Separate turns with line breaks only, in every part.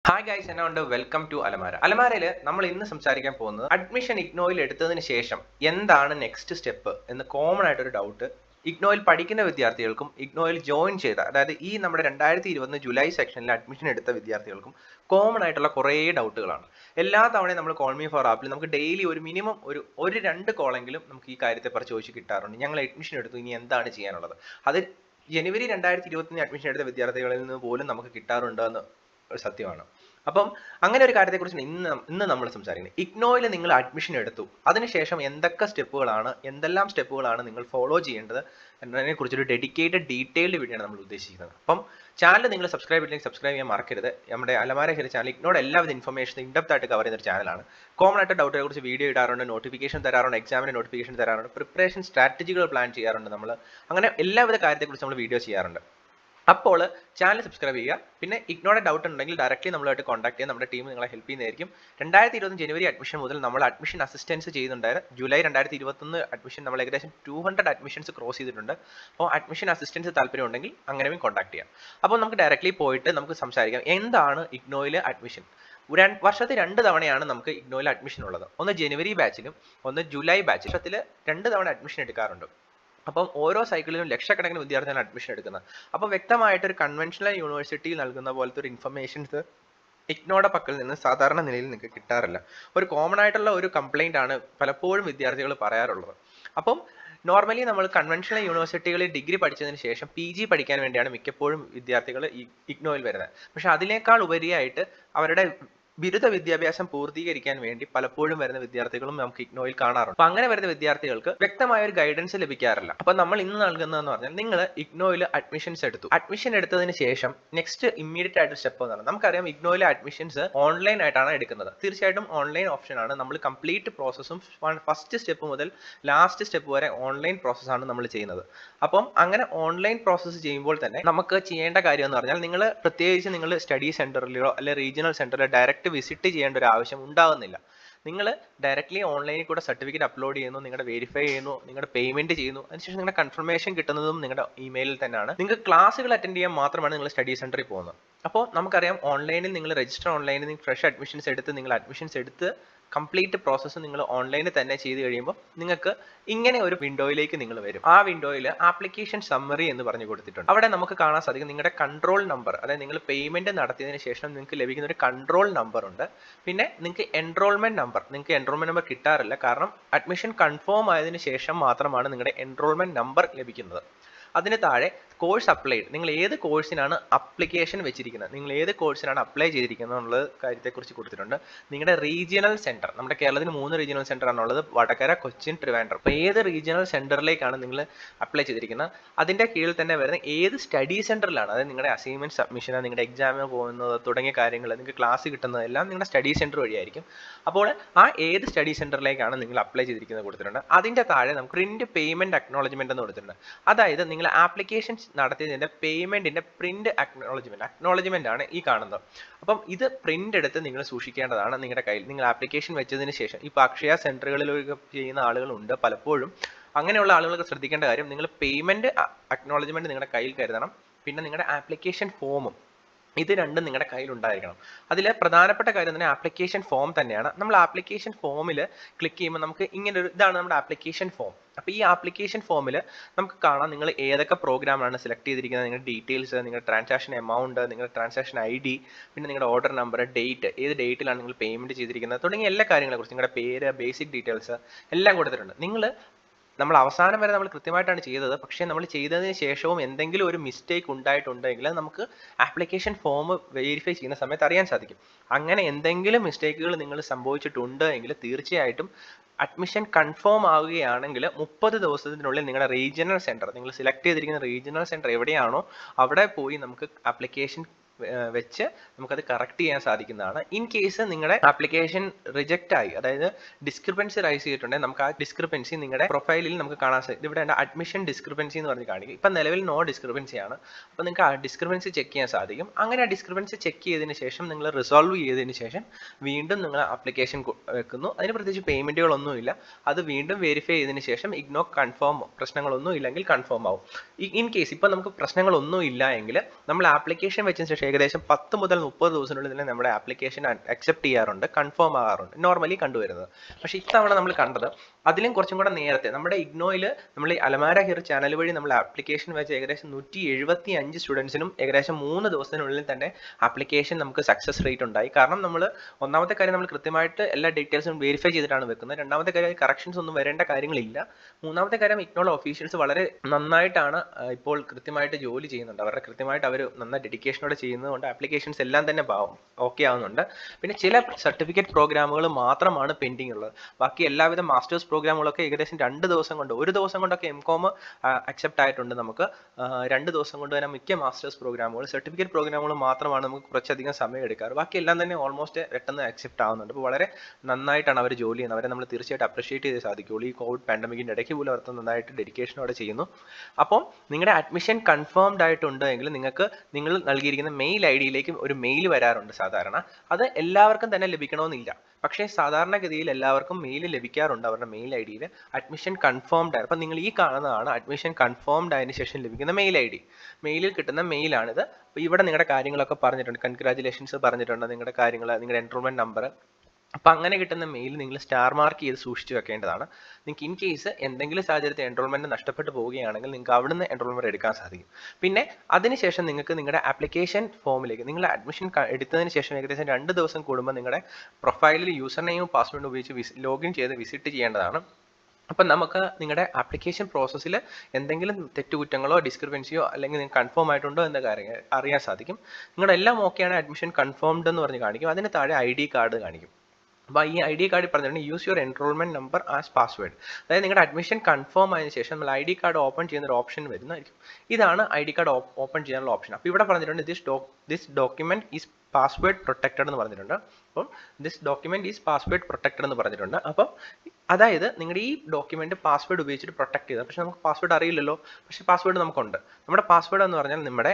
hi guys എന്നാ ഉണ്ട് welcome to അലമാര അലമാരയിൽ നമ്മൾ ഇന്ന് സംസാരിക്കാൻ പോകുന്നത് അഡ്മിഷൻ ഇഗ്നോയിൽ എടുത്തതിന് ശേഷം എന്താണ് നെക്സ്റ്റ് സ്റ്റെപ്പ് എന്ന് കോമൺ ആയിട്ടൊരു ഡൗട്ട് ഇഗ്നോയിൽ പഠിക്കുന്ന വിദ്യാർത്ഥികൾക്കും ഇഗ്നോയിൽ ജോയിൻ ചെയ്ത അതായത് ഈ നമ്മുടെ രണ്ടായിരത്തി ഇരുപത്തി ജൂലൈ സെക്ഷനിൽ അഡ്മിഷൻ എടുത്ത വിദ്യാർത്ഥികൾക്കും കോമൺ ആയിട്ടുള്ള കുറേ ഡൗട്ടുകളാണ് എല്ലാ തവണയും നമ്മൾ കോൾ മീ ഫോർ ആപ്പിൽ നമുക്ക് ഡെയിലി ഒരു മിനിമം ഒരു ഒരു രണ്ട് കോളെങ്കിലും നമുക്ക് ഈ കാര്യത്തെ പറ്റി ചോദിച്ച് കിട്ടാറുണ്ട് ഞങ്ങൾ അഡ്മിഷൻ എടുത്തു ഇനി എന്താണ് ചെയ്യാനുള്ളത് അത് ജനുവരി രണ്ടായിരത്തി ഇരുപത്തി അഡ്മിഷൻ എടുത്ത വിദ്യാർത്ഥികളിൽ നിന്ന് പോലും നമുക്ക് കിട്ടാറുണ്ട് എന്ന് ഒരു സത്യമാണ് അപ്പം അങ്ങനെ ഒരു കാര്യത്തെക്കുറിച്ച് ഇന്ന് ഇന്ന് നമ്മൾ സംസാരിക്കുന്നത് ഇഗ്നോയിൽ നിങ്ങൾ അഡ്മിഷൻ എടുത്തു അതിനുശേഷം എന്തൊക്കെ സ്റ്റെപ്പുകളാണ് എന്തെല്ലാം സ്റ്റെപ്പുകളാണ് നിങ്ങൾ ഫോളോ ചെയ്യേണ്ടത് എന്നതിനെ കുറിച്ചൊരു ഡെഡിക്കേറ്റഡ് ഡീറ്റെയിൽഡ് വീഡിയോ ആണ് നമ്മൾ ഉദ്ദേശിക്കുന്നത് അപ്പം ചാനൽ നിങ്ങൾ സബ്സ്ക്രൈബ് ചെയ്തില്ലെങ്കിൽ സബ്സ്ക്രൈബ് ചെയ്യാൻ മറക്കരുത് നമ്മുടെ അലമാര ഹിയർ ചാനൽ ഇഗ്നോട് എല്ലാവിധ ഇൻഫർമേഷൻ ഇൻഡെപ്ത് ആയിട്ട് കവർ ചെയ്യുന്ന ഒരു ചാനലാണ് കോമൺ ആയിട്ട് ഡൗട്ടിനെ കുറിച്ച് വീഡിയോ ഇടാറുണ്ട് നോട്ടിഫിക്കേഷൻ തരാറുണ്ട് എക്സാമിന് നോട്ടിഫിക്കേഷൻ തരാറുണ്ട് പ്രിപ്പറേഷൻ സ്ട്രാറ്റജികൾ പ്ലാൻ ചെയ്യാറുണ്ട് നമ്മൾ അങ്ങനെ എല്ലാവിധ കാര്യത്തെക്കുറിച്ച് നമ്മൾ വീഡിയോ ചെയ്യാറുണ്ട് അപ്പോൾ ചാനൽ സബ്സ്ക്രൈബ് ചെയ്യുക പിന്നെ ഇഗ്നോടെ ഡൗട്ട് ഉണ്ടെങ്കിൽ ഡയറക്റ്റ്ലി നമ്മളായിട്ട് കോൺടാക്ട് ചെയ്യാം നമ്മുടെ ടീം നിങ്ങളെ ഹെൽപ്പ് ചെയ്യുന്നതായിരിക്കും രണ്ടായിരത്തി ഇരുപത്തി ജനുവരി അഡ്മിഷൻ മുതൽ നമ്മൾ അഡ്മിഷൻ അസിസ്റ്റൻസ് ചെയ്യുന്നുണ്ടായിരുന്നു ജൂലൈ രണ്ടായിരത്തി ഇരുപത്തൊന്ന് അഡ്മിഷൻ നമ്മൾ ഏകദേശം ടു ഹൺഡ്രഡ് അഡ്മിഷൻസ് ക്രോസ് ചെയ്തിട്ടുണ്ട് അപ്പോൾ അഡ്മിഷൻ അസിസ്റ്റൻസ് താല്പര്യം ഉണ്ടെങ്കിൽ അങ്ങനെയും കോൺടാക്ട് ചെയ്യാം അപ്പോൾ നമുക്ക് ഡയറക്റ്റ്ലി പോയിട്ട് നമുക്ക് സംസാരിക്കാം എന്താണ് ഇഗ്നോയിൽ അഡ്മിഷൻ വർഷത്തിൽ രണ്ട് തവണയാണ് നമുക്ക് ഇഗ്നോയിൽ അഡ്മിഷൻ ഉള്ളത് ഒന്ന് ജനുവരി ബാച്ചിലും ഒന്ന് ജൂലൈ ബാച്ച് വർഷത്തിൽ രണ്ട് തവണ അഡ്മിഷൻ എടുക്കാറുണ്ട് അപ്പം ഓരോ സൈക്കിളിലും ലക്ഷക്കണക്കിന് വിദ്യാർത്ഥികളാണ് അഡ്മിഷൻ എടുക്കുന്നത് അപ്പോൾ വ്യക്തമായിട്ട് ഒരു കൺവെൻഷണൽ യൂണിവേഴ്സിറ്റി നൽകുന്ന പോലത്തെ ഒരു ഇൻഫർമേഷൻസ് ഇഗ്നോയുടെ പക്കൽ നിന്ന് സാധാരണ നിലയിൽ നിങ്ങൾക്ക് കിട്ടാറില്ല ഒരു കോമൺ ആയിട്ടുള്ള ഒരു കംപ്ലൈൻ്റ് ആണ് പലപ്പോഴും വിദ്യാർത്ഥികൾ പറയാറുള്ളത് അപ്പം നോർമലി നമ്മൾ കൺവെൻഷണൽ യൂണിവേഴ്സിറ്റികളിൽ ഡിഗ്രി പഠിച്ചതിന് ശേഷം പി ജി പഠിക്കാൻ വേണ്ടിയാണ് മിക്കപ്പോഴും വിദ്യാർത്ഥികൾ ഇഗ്നോയിൽ വരുന്നത് പക്ഷെ അതിനേക്കാൾ ഉപരിയായിട്ട് അവരുടെ ബിരുദ വിദ്യാഭ്യാസം പൂർത്തീകരിക്കാൻ വേണ്ടി പലപ്പോഴും വരുന്ന വിദ്യാർത്ഥികളും നമുക്ക് ഇഗ്നോയിൽ കാണാറുണ്ട് അപ്പൊ അങ്ങനെ വരുന്ന വിദ്യാർത്ഥികൾക്ക് വ്യക്തമായ ഒരു ഗൈഡൻസ് ലഭിക്കാറില്ല അപ്പൊ നമ്മൾ ഇന്ന് നൽകുന്നതെന്ന് പറഞ്ഞാൽ നിങ്ങൾ ഇഗ്നോയിൽ അഡ്മിഷൻസ് എടുത്തു അഡ്മിഷൻ എടുത്തതിന് ശേഷം നെക്സ്റ്റ് ഇമ്മീഡിയറ്റ് ആയിട്ട് സ്റ്റെപ്പ് എന്നാണ് നമുക്കറിയാം ഇഗ്നോയിലെ അഡ്മിഷൻസ് ഓൺലൈൻ ആയിട്ടാണ് എടുക്കുന്നത് തീർച്ചയായിട്ടും ഓൺലൈൻ ഓപ്ഷൻ ആണ് നമ്മൾ കംപ്ലീറ്റ് പ്രോസസ്സും ഫസ്റ്റ് സ്റ്റെപ്പ് മുതൽ ലാസ്റ്റ് സ്റ്റെപ്പ് വരെ ഓൺലൈൻ പ്രോസസ്സാണ് നമ്മൾ ചെയ്യുന്നത് അപ്പം അങ്ങനെ ഓൺലൈൻ പ്രോസസ്സ് ചെയ്യുമ്പോൾ തന്നെ നമുക്ക് ചെയ്യേണ്ട കാര്യം എന്ന് പറഞ്ഞാൽ നിങ്ങൾ പ്രത്യേകിച്ച് നിങ്ങൾ സ്റ്റഡി സെന്ററിലോ അല്ലെങ്കിൽ റീജിയണൽ സെന്ററിലോ ഡയറക്റ്റ് വിസിറ്റ് ചെയ്യേണ്ട ഒരു ആവശ്യം ഉണ്ടാകുന്നില്ല നിങ്ങൾ ഡയറക്റ്റ്ലി ഓൺലൈനിൽ കൂടെ സർട്ടിഫിക്കറ്റ് അപ്ലോഡ് ചെയ്യുന്നു നിങ്ങളുടെ വെരിഫൈ ചെയ്യുന്നു നിങ്ങളുടെ പേയ്മെന്റ് ചെയ്യുന്നു അതിനുശേഷം നിങ്ങളുടെ കൺഫർമേഷൻ കിട്ടുന്നതും നിങ്ങളുടെ ഇമെയിലിൽ തന്നെയാണ് നിങ്ങൾക്ക് ക്ലാസ്സുകൾ അറ്റൻഡ് ചെയ്യാൻ മാത്രമാണ് നിങ്ങൾ സ്റ്റഡി സെന്ററിൽ പോകുന്നത് അപ്പോൾ നമുക്കറിയാം ഓൺലൈനിൽ നിങ്ങൾ രജിസ്റ്റർ ഓൺലൈനിൽ നിങ്ങൾ ഫ്രഷ് അഡ്മിഷൻസ് എടുത്ത് നിങ്ങൾ അഡ്മിഷൻസ് എടുത്ത് കംപ്ലീറ്റ് പ്രോസസ്സ് നിങ്ങൾ ഓൺലൈനിൽ തന്നെ ചെയ്ത് കഴിയുമ്പോൾ നിങ്ങൾക്ക് ഇങ്ങനെ ഒരു വിൻഡോയിലേക്ക് നിങ്ങൾ വരും ആ വിൻഡോയിൽ ആപ്ലിക്കേഷൻ സമ്മറി എന്ന് പറഞ്ഞു കൊടുത്തിട്ടുണ്ട് അവിടെ നമുക്ക് കാണാൻ സാധിക്കും നിങ്ങളുടെ കൺട്രോൾ നമ്പർ അതായത് നിങ്ങൾ പേയ്മെന്റ് നടത്തിയതിന് ശേഷം നിങ്ങൾക്ക് ലഭിക്കുന്ന ഒരു കൺട്രോൾ നമ്പർ ഉണ്ട് പിന്നെ നിങ്ങൾക്ക് എൻറോൾമെന്റ് നമ്പർ നിങ്ങൾക്ക് എൻറോൾമെന്റ് നമ്പർ കിട്ടാറില്ല കാരണം അഡ്മിഷൻ കൺഫേം ആയതിനു ശേഷം മാത്രമാണ് നിങ്ങളുടെ എൻറോൾമെന്റ് നമ്പർ ലഭിക്കുന്നത് അതിന് താഴെ കോഴ്സ് അപ്ലൈഡ് നിങ്ങൾ ഏത് കോഴ്സിനാണ് അപ്ലിക്കേഷൻ വെച്ചിരിക്കുന്നത് നിങ്ങൾ ഏത് കോഴ്സിനാണ് അപ്ലൈ ചെയ്തിരിക്കുന്നത് എന്നുള്ള കാര്യത്തെക്കുറിച്ച് കൊടുത്തിട്ടുണ്ട് നിങ്ങളുടെ റീജിയണൽ സെന്റർ നമ്മുടെ കേരളത്തിൽ മൂന്ന് റീജിയണൽ സെന്റർ ആണുള്ളത് വടകര കൊച്ചിൻ ട്രിവാൻഡ്രം അപ്പോൾ ഏത് റീജിയണൽ സെന്ററിലേക്കാണ് നിങ്ങൾ അപ്ലൈ ചെയ്തിരിക്കുന്നത് അതിൻ്റെ കീഴിൽ തന്നെ വരുന്ന ഏത് സ്റ്റഡി സെന്ററിലാണ് അതായത് നിങ്ങളുടെ അസൈൻമെന്റ് സബ്മിഷൻ നിങ്ങളുടെ എക്സാമിന് പോകുന്നത് തുടങ്ങിയ കാര്യങ്ങൾ നിങ്ങൾക്ക് ക്ലാസ് കിട്ടുന്നതെല്ലാം നിങ്ങളുടെ സ്റ്റഡി സെന്റർ വഴിയായിരിക്കും അപ്പോൾ ആ ഏത് സ്റ്റഡി സെന്ററിലേക്കാണ് നിങ്ങൾ അപ്ലൈ ചെയ്തിരിക്കുന്നത് കൊടുത്തിട്ടുണ്ട് അതിൻ്റെ താഴെ നമുക്ക് പ്രിന്റ് പേയ്മെന്റ് അക്നോളജ്മെന്റ് എന്ന് കൊടുത്തിട്ടുണ്ട് അതായത് നിങ്ങൾ ആപ്ലിക്കേഷൻ നടത്തിയതിൻ്റെ പേയ്മെന്റിന്റെ പ്രിന്റ് അക്നോളജ്മെന്റ് അക്നോളജ്മെന്റ് ആണ് ഈ കാണുന്നത് അപ്പം ഇത് പ്രിന്റ് എടുത്ത് നിങ്ങൾ സൂക്ഷിക്കേണ്ടതാണ് നിങ്ങളുടെ കയ്യിൽ നിങ്ങൾ ആപ്ലിക്കേഷൻ വെച്ചതിന് ശേഷം ഇപ്പോൾ അക്ഷയ സെന്ററുകളിലൊക്കെ ചെയ്യുന്ന ആളുകളുണ്ട് പലപ്പോഴും അങ്ങനെയുള്ള ആളുകൾക്ക് ശ്രദ്ധിക്കേണ്ട കാര്യം നിങ്ങൾ പേയ്മെന്റ് അക്നോളജ്മെന്റ് നിങ്ങളുടെ കയ്യിൽ കരുതണം പിന്നെ നിങ്ങളുടെ ആപ്ലിക്കേഷൻ ഫോമും ഇത് രണ്ടും നിങ്ങളുടെ കയ്യിൽ ഉണ്ടായിരിക്കണം അതിൽ പ്രധാനപ്പെട്ട കാര്യം തന്നെ ആപ്ലിക്കേഷൻ ഫോം തന്നെയാണ് നമ്മൾ ആപ്ലിക്കേഷൻ ഫോമിൽ ക്ലിക്ക് ചെയ്യുമ്പോൾ നമുക്ക് ഇങ്ങനെ ഒരു ഇതാണ് നമ്മുടെ ആപ്ലിക്കേഷൻ ഫോം അപ്പോൾ ഈ ആപ്ലിക്കേഷൻ ഫോമിൽ നമുക്ക് കാണാം നിങ്ങൾ ഏതൊക്കെ പ്രോഗ്രാമാണ് സെലക്ട് ചെയ്തിരിക്കുന്നത് നിങ്ങളുടെ ഡീറ്റെയിൽസ് നിങ്ങളുടെ ട്രാൻസാക്ഷൻ എമൗണ്ട് നിങ്ങളുടെ ട്രാൻസാക്ഷൻ ഐ ഡി പിന്നെ നിങ്ങളുടെ ഓർഡർ നമ്പർ ഡേറ്റ് ഏത് ഡേറ്റിലാണ് നിങ്ങൾ പേയ്മെന്റ് ചെയ്തിരിക്കുന്നത് തുടങ്ങിയ എല്ലാ കാര്യങ്ങളെക്കുറിച്ച് നിങ്ങളുടെ പേര് ബേസിക് ഡീറ്റെയിൽസ് എല്ലാം കൊടുത്തിട്ടുണ്ട് നിങ്ങൾ നമ്മൾ അവസാനം വരെ നമ്മൾ കൃത്യമായിട്ടാണ് ചെയ്തത് പക്ഷേ നമ്മൾ ചെയ്തതിന് ശേഷവും എന്തെങ്കിലും ഒരു മിസ്റ്റേക്ക് ഉണ്ടായിട്ടുണ്ടെങ്കിൽ നമുക്ക് ആപ്ലിക്കേഷൻ ഫോം വെരിഫൈ ചെയ്യുന്ന സമയത്ത് അറിയാൻ സാധിക്കും അങ്ങനെ എന്തെങ്കിലും മിസ്റ്റേക്കുകൾ നിങ്ങൾ സംഭവിച്ചിട്ടുണ്ട് എങ്കിൽ തീർച്ചയായിട്ടും അഡ്മിഷൻ കൺഫേം ആവുകയാണെങ്കിൽ മുപ്പത് ദിവസത്തിനുള്ളിൽ നിങ്ങളുടെ റീജിയണൽ സെൻറ്റർ നിങ്ങൾ സെലക്ട് ചെയ്തിരിക്കുന്ന റീജിയണൽ സെൻറ്റർ എവിടെയാണോ അവിടെ പോയി നമുക്ക് ആപ്ലിക്കേഷൻ വെച്ച് നമുക്കത് കറക്റ്റ് ചെയ്യാൻ സാധിക്കുന്നതാണ് ഇൻ കേസ് നിങ്ങളുടെ ആപ്ലിക്കേഷൻ റിജക്റ്റ് ആയി അതായത് ഡിസ്ക്രിപ്പൻസി റൈസ് ചെയ്തിട്ടുണ്ടെങ്കിൽ നമുക്ക് ആ ഡിസ്ക്രിപ്പൻസി നിങ്ങളുടെ പ്രൊഫൈലിൽ നമുക്ക് കാണാൻ സാധിക്കും ഇവിടെ അഡ്മിഷൻ ഡിസ്ക്രിപ്പൻസി എന്ന് പറഞ്ഞ് കാണിക്കും ഇപ്പം നിലവിൽ നോ ഡിസ്ക്രിപ്പൻസി ആണ് അപ്പോൾ നിങ്ങൾക്ക് ആ ഡിസ്ക്രിപ്പൻസി ചെക്ക് ചെയ്യാൻ സാധിക്കും അങ്ങനെ ആ ഡിസ്ക്രിപ്പൻസി ചെക്ക് ചെയ്തതിന് ശേഷം നിങ്ങൾ റിസോൾവ് ചെയ്തതിന് ശേഷം വീണ്ടും നിങ്ങൾ ആപ്ലിക്കേഷൻ വെക്കുന്നു അതിന് പ്രത്യേകിച്ച് പേയ്മെൻറ്റുകളൊന്നുമില്ല അത് വീണ്ടും വെരിഫൈ ചെയ്തതിന് ശേഷം ഇഗ്നോ കൺഫേം പ്രശ്നങ്ങളൊന്നും ഇല്ലെങ്കിൽ കൺഫേം ആവും ഇൻ കേസ് ഇപ്പം നമുക്ക് പ്രശ്നങ്ങളൊന്നും ഇല്ല എങ്കിൽ നമ്മൾ ആപ്ലിക്കേഷൻ വെച്ചതിന് ഏകദേശം പത്ത് മുതൽ മുപ്പത് ദിവസത്തിനുള്ളിൽ തന്നെ നമ്മുടെ ആപ്ലിക്കേഷൻ അക്സെപ്റ്റ് ചെയ്യാറുണ്ട് കൺഫേം ആകാറുണ്ട് നോർമലി കണ്ടുവരുന്നത് പക്ഷേ ഇത്തവണ നമ്മൾ കണ്ടത് അതിലും കുറച്ചും കൂടെ നേരത്തെ നമ്മുടെ ഇഗ്നോയിൽ നമ്മൾ ഈ അലമാര ഹിയർ ചാനൽ വഴി നമ്മൾ ആപ്ലിക്കേഷൻ വെച്ച് ഏകദേശം നൂറ്റി എഴുപത്തി അഞ്ച് സ്റ്റുഡൻസിനും ഏകദേശം മൂന്ന് ദിവസത്തിനുള്ളിൽ തന്നെ ആപ്ലിക്കേഷൻ നമുക്ക് സക്സസ് റേറ്റ് ഉണ്ടായി കാരണം നമ്മൾ ഒന്നാമത്തെ കാര്യം നമ്മൾ കൃത്യമായിട്ട് എല്ലാ ഡീറ്റെയിൽസും വെരിഫൈ ചെയ്തിട്ടാണ് വെക്കുന്നത് രണ്ടാമത്തെ കാര്യം കറക്ഷൻസ് ഒന്നും വരേണ്ട കാര്യങ്ങളില്ല മൂന്നാമത്തെ കാര്യം ഇഗ്നോൾ ഓഫീഷ്യൽസ് വളരെ നന്നായിട്ടാണ് ആ, ഇപ്പോൾ കൃത്യമായിട്ട് ജോലി ചെയ്യുന്നുണ്ട് അവരുടെ കൃത്യമായിട്ട് അവർ നന്നായി ഡെഡിക്കേഷനോടെ ചെയ്യുന്നതുകൊണ്ട് ആപ്ലിക്കേഷൻസ് എല്ലാം തന്നെ ഓക്കെ ആവുന്നുണ്ട് പിന്നെ ചില സർട്ടിഫിക്കറ്റ് പ്രോഗ്രാമുകൾ മാത്രമാണ് പെൻഡിങ് ഉള്ളത് ബാക്കി എല്ലാവിധ മാസ്റ്റേഴ്സ് പ്രോഗ്രാമുകളൊക്കെ ഏകദേശം രണ്ട് ദിവസം കൊണ്ട് ഒരു ദിവസം കൊണ്ടൊക്കെ എം കോം അക്സെപ്റ്റ് ആയിട്ടുണ്ട് നമുക്ക് ആ, രണ്ട് ദിവസം കൊണ്ട് തന്നെ മിക്ക മാസ്റ്റേഴ്സ് പ്രോഗ്രാമുകൾ സർട്ടിഫിക്കറ്റ് പ്രോഗ്രാമുകൾ മാത്രമാണ് നമുക്ക് കുറച്ചധികം സമയം എടുക്കാറ് ബാക്കി എല്ലാം തന്നെ ഓൾമോസ്റ്റ് പെട്ടെന്ന് അക്സെപ്റ്റ് ആവുന്നുണ്ട് അപ്പോൾ വളരെ നന്നായിട്ടാണ് അവർ ജോലി ചെയ്യുന്നത് അവരെ നമ്മൾ തീർച്ചയായിട്ടും അപ്രിഷിയേറ്റ് ചെയ്തേ സാധിക്കുള്ളൂ ഈ കോവിഡ് പാൻഡമിക്കിൻ്റെ ഇടയ്ക്ക് പോലും അവർ നന്നായിട്ട് ഡെഡിക്കേഷനോടെ ചെയ്യുന്നു അപ്പോൾ നിങ്ങളുടെ അഡ്മിഷൻ കൺഫേംഡ് ആയിട്ടുണ്ട് എങ്കിൽ നിങ്ങൾക്ക് നിങ്ങൾ നൽകിയിരിക്കുന്ന മെയിൽ ഐ ഡിയിലേക്ക് ഒരു മെയിൽ വരാറുണ്ട് സാധാരണ അത് എല്ലാവർക്കും തന്നെ ലഭിക്കണമെന്നില്ല പക്ഷേ സാധാരണഗതിയിൽ എല്ലാവർക്കും മെയിൽ ലഭിക്കാറുണ്ട് അവരുടെ മെയിൽ ഐ ഡിയിൽ അഡ്മിഷൻ കൺഫേംഡ് ആണ് അപ്പം നിങ്ങൾ ഈ കാണുന്നതാണ് അഡ്മിഷൻ കൺഫേംഡ് ആയതിനു ശേഷം ലഭിക്കുന്ന മെയിൽ ഐ ഡി മെയിലിൽ കിട്ടുന്ന മെയിലാണിത് അപ്പോൾ ഇവിടെ നിങ്ങളുടെ കാര്യങ്ങളൊക്കെ പറഞ്ഞിട്ടുണ്ട് കൺഗ്രാജുലേഷൻസ് പറഞ്ഞിട്ടുണ്ട് നിങ്ങളുടെ കാര്യങ്ങൾ നിങ്ങളുടെ എൻറോൾമെൻറ്റ് നമ്പർ അപ്പം അങ്ങനെ കിട്ടുന്ന മെയിൽ നിങ്ങൾ സ്റ്റാർ മാർക്ക് ചെയ്ത് സൂക്ഷിച്ച് വെക്കേണ്ടതാണ് നിങ്ങൾക്ക് ഇൻ കേസ് എന്തെങ്കിലും സാഹചര്യത്തിൽ എൻറോൾമെൻറ്റ് നഷ്ടപ്പെട്ടു പോവുകയാണെങ്കിൽ നിങ്ങൾക്ക് അവിടുന്ന് എൻറോൾമെൻറ്റ് എടുക്കാൻ സാധിക്കും പിന്നെ അതിനുശേഷം നിങ്ങൾക്ക് നിങ്ങളുടെ ആപ്ലിക്കേഷൻ ഫോമിലേക്ക് നിങ്ങൾ അഡ്മിഷൻ എടുത്തതിന് ശേഷം ഏകദേശം രണ്ട് ദിവസം കൂടുമ്പോൾ നിങ്ങളുടെ പ്രൊഫൈലിൽ യൂസർ നെയിമും പാസ്വേഡും ഉപയോഗിച്ച് ലോഗിൻ ചെയ്ത് വിസിറ്റ് ചെയ്യേണ്ടതാണ് അപ്പം നമുക്ക് നിങ്ങളുടെ ആപ്ലിക്കേഷൻ പ്രോസസ്സിൽ എന്തെങ്കിലും തെറ്റുകുറ്റങ്ങളോ ഡിസ്ക്രിപ്പൻസിയോ അല്ലെങ്കിൽ നിങ്ങൾക്ക് കൺഫേം ആയിട്ടുണ്ടോ എന്ന കാര്യം അറിയാൻ സാധിക്കും നിങ്ങളുടെ എല്ലാം ഓക്കെയാണ് അഡ്മിഷൻ കൺഫേംഡ് എന്ന് പറഞ്ഞ് കാണിക്കും അതിന് താഴെ ഐ ഡി കാർഡ് കാണിക്കും അപ്പോൾ ഈ ഐ ഡി കാർഡ് പറഞ്ഞിട്ടുണ്ട് use your enrolment number as password അതായത് നിങ്ങളുടെ അഡ്മിഷൻ കൺഫേം ആയതിനു ശേഷം നമ്മൾ ഐ ഡി കാർഡ് ഓപ്പൺ ചെയ്യുന്ന ഒരു ഓപ്ഷൻ വരുന്നതായിരിക്കും ഇതാണ് ഐ ഡി കാർഡ് ഓപ്പൺ ചെയ്യാനുള്ള ഓപ്ഷൻ അപ്പോൾ ഇവിടെ പറഞ്ഞിട്ടുണ്ട് this do this document is password protected എന്ന് പറഞ്ഞിട്ടുണ്ട് അപ്പം this document is password protected എന്ന് പറഞ്ഞിട്ടുണ്ട് അപ്പം അതായത് നിങ്ങളുടെ ഈ ഡോക്യുമെന്റ് പാസ്വേഡ് ഉപയോഗിച്ചിട്ട് പ്രൊട്ടക്ട് ചെയ്ത് പക്ഷേ നമുക്ക് പാസ്വേഡ് അറിയില്ലല്ലോ പക്ഷേ പാസ്വേഡ് നമുക്കുണ്ട് നമ്മുടെ പാസ്വേഡ് എന്ന് പറഞ്ഞാൽ നമ്മുടെ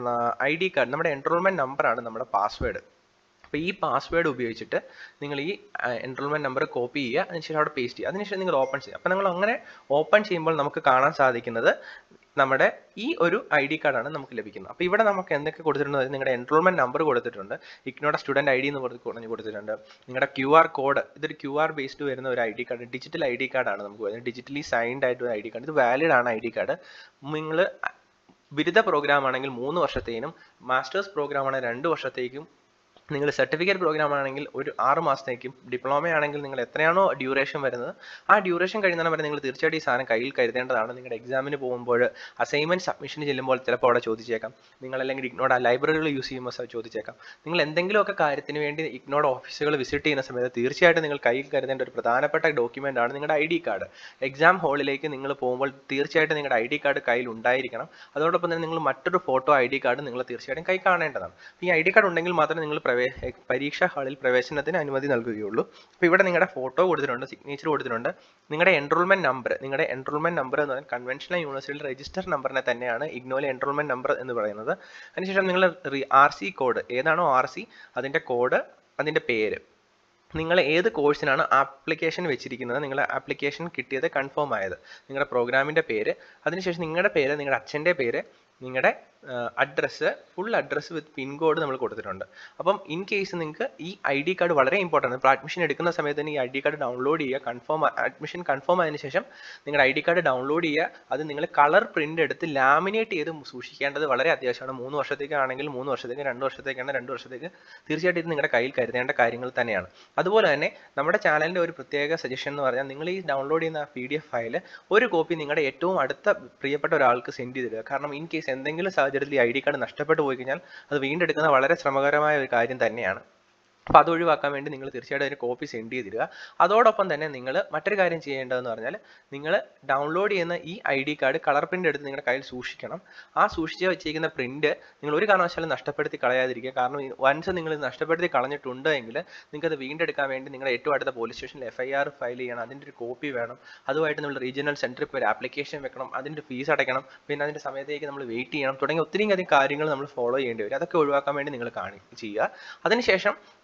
ഐ ഡി കാർഡ് നമ്മുടെ എൻറോൾമെന്റ് നമ്പറാണ് നമ്മുടെ പാസ്വേഡ് അപ്പോൾ ഈ പാസ്വേഡ് ഉപയോഗിച്ചിട്ട് നിങ്ങൾ ഈ എൻറോൾമെന്റ് നമ്പർ കോപ്പി ചെയ്യുക അതിനുശേഷം അവിടെ പേസ്റ്റ് ചെയ്യുക അതിനുശേഷം നിങ്ങൾ ഓപ്പൺ ചെയ്യുക അപ്പോൾ നിങ്ങൾ അങ്ങനെ ഓപ്പൺ ചെയ്യുമ്പോൾ നമുക്ക് കാണാൻ സാധിക്കുന്നത് നമ്മുടെ ഈ ഒരു ഐ ഡി കാർഡാണ് നമുക്ക് ലഭിക്കുന്നത് അപ്പോൾ ഇവിടെ നമുക്ക് എന്തൊക്കെ കൊടുത്തിട്ടുണ്ട് നിങ്ങളുടെ എൻറോൾമെന്റ് നമ്പർ കൊടുത്തിട്ടുണ്ട് ഇഗ്നോയുടെ സ്റ്റുഡന്റ് ഐ ഡി എന്ന് പറഞ്ഞ് കൊടുത്തിട്ടുണ്ട് നിങ്ങളുടെ ക്യു ആർ കോഡ് ഇതൊരു ക്യു ആർ ബേസ്ഡ് വരുന്ന ഒരു I D card digital I D കാർഡാണ് നമുക്ക് വരുന്നത് ഡിജിറ്റലി സൈൻഡ് ആയിട്ട് ഒരു ഐ ഡി കാർഡ് ഇത് വാലിഡ് ആണ് ഐ ഡി കാർഡ് നിങ്ങൾ ബിരുദ പ്രോഗ്രാം ആണെങ്കിൽ മൂന്ന് വർഷത്തേനും മാസ്റ്റേഴ്സ് പ്രോഗ്രാം ആണെങ്കിൽ രണ്ട് വർഷത്തേക്കും നിങ്ങൾ സർട്ടിഫിക്കറ്റ് പ്രോഗ്രാം ആണെങ്കിൽ ഒരു ആറ് മാസത്തേക്കും ഡിപ്ലോമ ആണെങ്കിൽ നിങ്ങൾ എത്രയാണോ ഡ്യൂറേഷൻ വരുന്നത് ആ ഡ്യൂറേഷൻ കഴിയുന്നതിന് വരെ നിങ്ങൾ തീർച്ചയായിട്ടും ഈ സാധനം കയ്യിൽ കരുതേണ്ടതാണ് നിങ്ങളുടെ എക്സാമിന് പോകുമ്പോൾ അസൈൻമെന്റ് സബ്മിഷന് ചെല്ലുമ്പോൾ ചിലപ്പോൾ അവിടെ ചോദിച്ചേക്കാം നിങ്ങൾ അല്ലെങ്കിൽ ഇഗ്നോഡ് ആ ലൈബ്രറികൾ യൂസ് ചെയ്യുമ്പോൾ സ- ചോദിച്ചേക്കാം നിങ്ങൾ എന്തെങ്കിലുമൊക്കെ കാര്യത്തിന് വേണ്ടി ഇഗ്നോഡ് ഓഫീസുകൾ വിസിറ്റ് ചെയ്യുന്ന സമയത്ത് തീർച്ചയായിട്ടും നിങ്ങൾ കയ്യിൽ കരുതേണ്ട ഒരു പ്രധാനപ്പെട്ട ഡോക്യുമെന്റ് ആണ് നിങ്ങളുടെ ഐ ഡി കാർഡ് എക്സാം ഹാളിലേക്ക് നിങ്ങൾ പോകുമ്പോൾ തീർച്ചയായിട്ടും നിങ്ങളുടെ ഐ ഡി കാർഡ് കയ്യിൽ ഉണ്ടായിരിക്കണം അതോടൊപ്പം തന്നെ നിങ്ങൾ മറ്റൊരു ഫോട്ടോ ഐ ഡി കാർഡ് നിങ്ങൾ തീർച്ചയായിട്ടും കൈ കാണേണ്ടതാണ് ഈ ഐ ഡി കാർഡ് ഉണ്ടെങ്കിൽ മാത്രമേ നിങ്ങൾ പ്രവേ പരീക്ഷാ ഹാളിൽ പ്രവേശനത്തിന് അനുമതി നൽകുകയുള്ളൂ അപ്പോൾ ഇവിടെ നിങ്ങളുടെ ഫോട്ടോ കൊടുത്തിട്ടുണ്ട് സിഗ്നേച്ചർ കൊടുത്തിട്ടുണ്ട് നിങ്ങളുടെ എൻറോൾമെന്റ് നമ്പർ നിങ്ങളുടെ എൻറോൾമെന്റ് നമ്പർ എന്ന് പറഞ്ഞാൽ കൺവെൻഷണൽ യൂണിവേഴ്സിറ്റിയുടെ രജിസ്റ്റർ നമ്പറിനെ തന്നെയാണ് ഇഗ്നോയിലെ എൻറോൾമെന്റ് നമ്പർ എന്ന് പറയുന്നത് അതിനുശേഷം നിങ്ങൾ ആർ സി കോഡ് ഏതാണോ ആർ സി അതിൻ്റെ കോഡ് അതിൻ്റെ പേര് നിങ്ങൾ ഏത് കോഴ്സിനാണ് ആപ്ലിക്കേഷൻ വെച്ചിരിക്കുന്നത് നിങ്ങളുടെ ആപ്ലിക്കേഷൻ കിട്ടിയത് കൺഫേം ആയത് നിങ്ങളുടെ പ്രോഗ്രാമിൻ്റെ പേര് അതിനുശേഷം നിങ്ങളുടെ പേര് നിങ്ങളുടെ അച്ഛൻ്റെ പേര് നിങ്ങളുടെ address full address with pin code നമ്മൾ കൊടുത്തിട്ടുണ്ട് അപ്പം ഇൻ കേസ് നിങ്ങൾക്ക് ഈ ഐ ഡി കാർഡ് വളരെ ഇമ്പോർട്ടൻ്റ് ഇപ്പോൾ അഡ്മിഷൻ എടുക്കുന്ന സമയത്ത് തന്നെ ഈ ഐ ഡി കാർഡ് ഡൗൺലോഡ് ചെയ്യുക കൺഫേം അഡ്മിഷൻ കൺഫേം ആയതിനു ശേഷം നിങ്ങളുടെ ഐ ഡി കാർഡ് ഡൗൺലോഡ് ചെയ്യുക അത് നിങ്ങൾ കളർ പ്രിൻ്റ് എടുത്ത് ലാമിനേറ്റ് ചെയ്ത് സൂക്ഷിക്കേണ്ടത് വളരെ അത്യാവശ്യമാണ് മൂന്ന് വർഷത്തേക്കാണെങ്കിൽ മൂന്ന് വർഷത്തേക്ക് രണ്ട് വർഷത്തേക്കാണ് രണ്ട് വർഷത്തേക്ക് തീർച്ചയായിട്ടും ഇത് നിങ്ങളുടെ കയ്യിൽ കരുതേണ്ട കാര്യങ്ങൾ തന്നെയാണ് അതുപോലെ തന്നെ നമ്മുടെ ചാനലിൻ്റെ ഒരു പ്രത്യേക സജഷൻ എന്ന് പറഞ്ഞാൽ നിങ്ങൾ ഈ ഡൗൺലോഡ് ചെയ്യുന്ന പി ഡി എഫ് ഫയൽ ഒരു കോപ്പി നിങ്ങളുടെ ഏറ്റവും അടുത്ത പ്രിയപ്പെട്ട ഒരാൾക്ക് സെൻഡ് ചെയ്തിടുക കാരണം ഇൻ കേസ് എന്തെങ്കിലും സാഹചര്യത്തിൽ ഈ ഐ ഡി കാർഡ് നഷ്ടപ്പെട്ടു പോയി കഴിഞ്ഞാൽ അത് വീണ്ടെടുക്കുന്ന വളരെ ശ്രമകരമായ ഒരു കാര്യം തന്നെയാണ് അപ്പോൾ അത് ഒഴിവാക്കാൻ വേണ്ടി നിങ്ങൾ തീർച്ചയായിട്ടും അതിന് കോപ്പി സെൻഡ് ചെയ്തിടുക അതോടൊപ്പം തന്നെ നിങ്ങൾ മറ്റൊരു കാര്യം ചെയ്യേണ്ടതെന്ന് പറഞ്ഞാൽ നിങ്ങൾ ഡൗൺലോഡ് ചെയ്യുന്ന ഈ I D card colour print എടുത്ത് നിങ്ങളുടെ കയ്യിൽ സൂക്ഷിക്കണം ആ സൂക്ഷിച്ച് വെച്ചിരിക്കുന്ന പ്രിൻ്റ് നിങ്ങൾ ഒരു കാരണവശാലും നഷ്ടപ്പെടുത്തി കളയാതിരിക്കുക കാരണം വൺസ് നിങ്ങൾ ഇത് നഷ്ടപ്പെടുത്തി കളഞ്ഞിട്ടുണ്ട് എങ്കിൽ നിങ്ങൾക്ക് അത് വീണ്ടെടുക്കാൻ വേണ്ടി നിങ്ങളുടെ ഏറ്റവും അടുത്ത പോലീസ് സ്റ്റേഷനിൽ എഫ് ഐ ആർ ഫയൽ ചെയ്യണം അതിൻ്റെ ഒരു കോപ്പി വേണം അതുമായിട്ട് നമ്മൾ റീജിയണൽ സെൻറ്ററിൽ പോയി ഒരു ആപ്ലിക്കേഷൻ വെക്കണം അതിൻ്റെ ഫീസ് അടയ്ക്കണം പിന്നെ അതിൻ്റെ സമയത്തേക്ക് നമ്മൾ വെയിറ്റ് ചെയ്യണം തുടങ്ങിയ ഒത്തിരി അധികം കാര്യങ്ങൾ നമ്മൾ ഫോളോ ചെയ്യേണ്ടി വരും അതൊക്കെ ഒഴിവാക്കാൻ വേണ്ടി നിങ്ങൾ കാണി ചെയ്യുക അതിനുശേഷം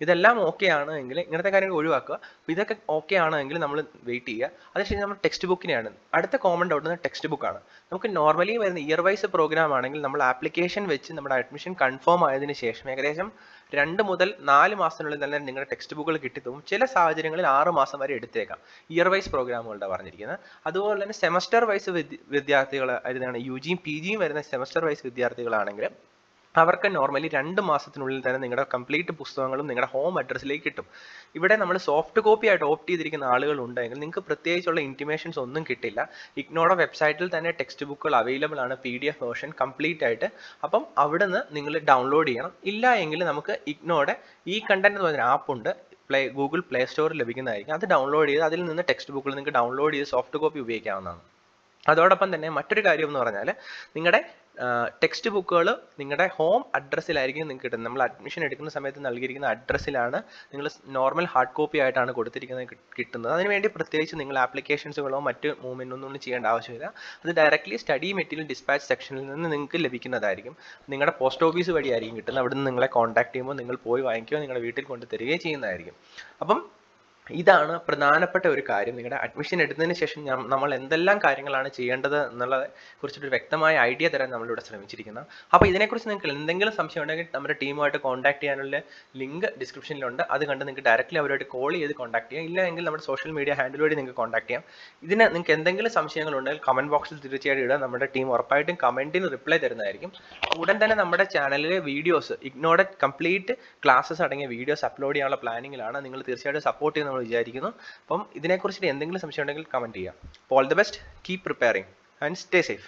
ഇതെല്ലാം ഓക്കെ ആണ് എങ്കിൽ ഇങ്ങനത്തെ കാര്യങ്ങൾ ഒഴിവാക്കുക അപ്പോൾ ഇതൊക്കെ ഓക്കെ ആണെങ്കിൽ നമ്മൾ വെയിറ്റ് ചെയ്യുക അതിനുശേഷം നമ്മൾ ടെക്സ്റ്റ് ബുക്കിനെയാണ് അടുത്ത കോമൺ ഡൗട്ട് ടെക്സ്റ്റ് ബുക്കാണ് നമുക്ക് നോർമലി വരുന്ന ഇയർ വൈസ് പ്രോഗ്രാം ആണെങ്കിൽ നമ്മൾ ആപ്ലിക്കേഷൻ വെച്ച് നമ്മുടെ അഡ്മിഷൻ കൺഫേം ആയതിനു ശേഷം ഏകദേശം രണ്ട് മുതൽ നാല് മാസത്തിനുള്ളിൽ തന്നെ നിങ്ങളുടെ ടെക്സ്റ്റ് ബുക്കുകൾ കിട്ടിത്തും ചില സാഹചര്യങ്ങളിൽ ആറ് മാസം വരെ എടുത്തേക്കാം ഇയർ വൈസ് പ്രോഗ്രാമുകളുടെ പറഞ്ഞിരിക്കുന്നത് അതുപോലെ തന്നെ സെമസ്റ്റർ വൈസ് വിദ്യാർത്ഥികൾ ആയിരുന്നാണ് യു ജിയും പി ജിയും വരുന്ന സെമസ്റ്റർ വൈസ് വിദ്യാർത്ഥികളാണെങ്കിൽ അവർക്ക് നോർമലി രണ്ട് മാസത്തിനുള്ളിൽ തന്നെ നിങ്ങളുടെ കംപ്ലീറ്റ് പുസ്തകങ്ങളും നിങ്ങളുടെ ഹോം അഡ്രസ്സിലേക്ക് കിട്ടും ഇവിടെ നമ്മൾ സോഫ്റ്റ് കോപ്പി ആയിട്ട് ഓപ്റ്റ് ചെയ്തിരിക്കുന്ന ആളുകൾ ഉണ്ടെങ്കിൽ നിങ്ങൾക്ക് പ്രത്യേകിച്ചുള്ള ഇൻറ്റിമേഷൻസ് ഒന്നും കിട്ടില്ല ഇഗ്നോയുടെ വെബ്സൈറ്റിൽ തന്നെ ടെക്സ്റ്റ് ബുക്കുകൾ അവൈലബിൾ ആണ് P D F version complete ആയിട്ട് അപ്പം അവിടുന്ന് നിങ്ങൾ ഡൗൺലോഡ് ചെയ്യണം ഇല്ല എങ്കിൽ നമുക്ക് ഇഗ്നോയുടെ ഈ കണ്ടന്റ് എന്ന് പറഞ്ഞ ആപ്പ് ഉണ്ട് പ്ലേ ഗൂഗിൾ പ്ലേ സ്റ്റോറിൽ ലഭിക്കുന്നതായിരിക്കും അത് ഡൗൺലോഡ് ചെയ്ത് അതിൽ നിന്ന് ടെക്സ്റ്റ് ബുക്കുകൾ നിങ്ങൾക്ക് ഡൗൺലോഡ് ചെയ്ത് സോഫ്റ്റ് കോപ്പി ഉപയോഗിക്കാവുന്നതാണ് അതോടൊപ്പം തന്നെ മറ്റൊരു കാര്യം എന്ന് പറഞ്ഞാൽ നിങ്ങളുടെ ടെക്സ്റ്റ് ബുക്കുകൾ നിങ്ങളുടെ ഹോം അഡ്രസ്സിലായിരിക്കും നിങ്ങൾക്ക് കിട്ടുന്നത് നമ്മൾ അഡ്മിഷൻ എടുക്കുന്ന സമയത്ത് നൽകിയിരിക്കുന്ന അഡ്രസ്സിലാണ് നിങ്ങൾ നോർമൽ ഹാർഡ് കോപ്പി ആയിട്ടാണ് കൊടുത്തിരിക്കുന്നത് കിട്ടുന്നത് അതിനുവേണ്ടി പ്രത്യേകിച്ച് നിങ്ങൾ ആപ്ലിക്കേഷൻസുകളോ മറ്റ് മൂവ്മെൻ്റ് ഒന്നും ചെയ്യേണ്ട ആവശ്യമില്ല അത് ഡയറക്റ്റ്ലി സ്റ്റഡി മെറ്റീരിയൽ ഡിസ്പാച്ച് സെക്ഷനിൽ നിന്ന് നിങ്ങൾക്ക് ലഭിക്കുന്നതായിരിക്കും നിങ്ങളുടെ പോസ്റ്റ് ഓഫീസ് വഴിയായിരിക്കും കിട്ടുന്നത് അവിടെ നിന്ന് നിങ്ങളെ കോൺടാക്ട് ചെയ്യുമ്പോൾ നിങ്ങൾ പോയി വാങ്ങിക്കുകയോ നിങ്ങളുടെ വീട്ടിൽ കൊണ്ട് തരികയോ ചെയ്യുന്നതായിരിക്കും അപ്പം ഇതാണ് പ്രധാനപ്പെട്ട ഒരു കാര്യം നിങ്ങളുടെ അഡ്മിഷൻ എടുത്തതിന് ശേഷം നമ്മൾ എന്തെല്ലാം കാര്യങ്ങളാണ് ചെയ്യേണ്ടത് എന്നുള്ളതെ കുറിച്ചിട്ട് വ്യക്തമായ ഐഡിയ തരാൻ നമ്മളിവിടെ ശ്രമിച്ചിരിക്കുന്നത് അപ്പോൾ ഇതിനെക്കുറിച്ച് നിങ്ങൾക്ക് എന്തെങ്കിലും സംശയം ഉണ്ടെങ്കിൽ നമ്മുടെ ടീമുമായിട്ട് കോൺടാക്ട് ചെയ്യാനുള്ള ലിങ്ക് ഡിസ്ക്രിപ്ഷനിലുണ്ട് അത് കണ്ട് നിങ്ങൾക്ക് ഡയറക്റ്റ്ലി അവരുമായിട്ട് കോൾ ചെയ്ത് കോൺടാക്ട് ചെയ്യാം ഇല്ല എങ്കിൽ നമ്മുടെ സോഷ്യൽ മീഡിയ ഹാൻഡിൽ വഴി നിങ്ങൾക്ക് കോൺടാക്ട് ചെയ്യാം ഇതിന് നിങ്ങൾക്ക് എന്തെങ്കിലും സംശയങ്ങൾ ഉണ്ടെങ്കിൽ കമന്റ് ബോക്സിൽ തീർച്ചയായിട്ടും ഇടുക നമ്മുടെ ടീം ഉറപ്പായിട്ടും കമന്റിന് റിപ്ലൈ തരുന്നതായിരിക്കും ഉടൻ തന്നെ നമ്മുടെ ചാനലിലെ വീഡിയോസ് ഇഗ്നോയുടെ കംപ്ലീറ്റ് ക്ലാസ്സസ് അടങ്ങിയ വീഡിയോസ് അപ്ലോഡ് ചെയ്യാനുള്ള പ്ലാനിങ്ങിലാണ് നിങ്ങൾ തീർച്ചയായിട്ടും സപ്പോർട്ട് ചെയ്യുന്ന വിചാരിക്കുന്നു അപ്പം ഇതിനെക്കുറിച്ചിട്ട് എന്തെങ്കിലും സംശയം ഉണ്ടെങ്കിൽ കമൻറ്റ് ചെയ്യാം all the best keep preparing and stay safe